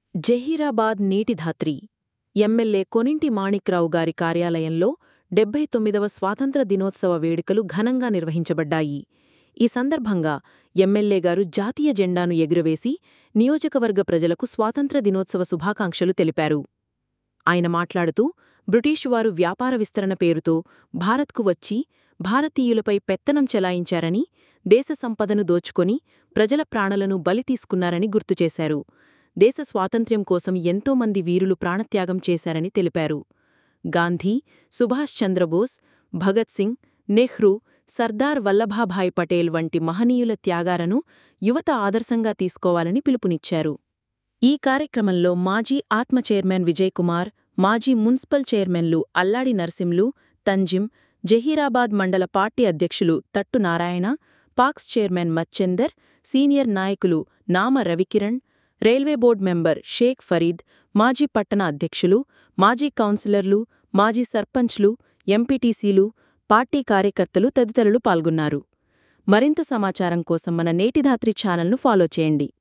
Zaheerabad Neetidhatri MLA Koninti Manikrao గారి కార్యాలయంలో డెబ్బై తొమ్మిదవ స్వాతంత్ర దినోత్సవ వేడుకలు ఘనంగా నిర్వహించబడ్డాయి ఈ సందర్భంగా ఎమ్మెల్యే గారు జాతీయ జెండాను ఎగురవేసి నియోజకవర్గ ప్రజలకు స్వాతంత్ర దినోత్సవ శుభాకాంక్షలు తెలిపారు ఆయన మాట్లాడుతూ బ్రిటీషువారు వ్యాపార విస్తరణ పేరుతో భారత్కు వచ్చి భారతీయులపై పెత్తనం చెలాయించారని దేశ సంపదను దోచుకొని ప్రజల ప్రాణలను బలి తీసుకున్నారని గుర్తుచేశారు దేశ స్వాతంత్ర్యం కోసం ఎంతోమంది వీరులు ప్రాణత్యాగం చేశారని తెలిపారు గాంధీ సుభాష్ చంద్రబోస్ భగత్ సింగ్ నెహ్రూ సర్దార్ వల్లభాభాయ్ పటేల్ వంటి మహనీయుల త్యాగాలను యువత ఆదర్శంగా తీసుకోవాలని పిలుపునిచ్చారు ఈ కార్యక్రమంలో మాజీ ఆత్మ చైర్మన్ విజయ్ కుమార్ మాజీ మున్సిపల్ చైర్మన్లు అల్లాడి నర్సింలు తంజిం జహీరాబాద్ మండల పార్టీ అధ్యక్షులు Thattu Narayana PACS chairman Machender senior నాయకులు Nama Ravikiran railway board member Sheikh Fareed మాజీ పట్టణ అధ్యక్షులు మాజీ కౌన్సిలర్లు మాజీ సర్పంచ్లు ఎంపీటీసీలు పార్టీ కార్యకర్తలు తదితరులు పాల్గొన్నారు మరింత సమాచారం కోసం మన నేటిధాత్రి ఛానల్ను ఫాలో చేయండి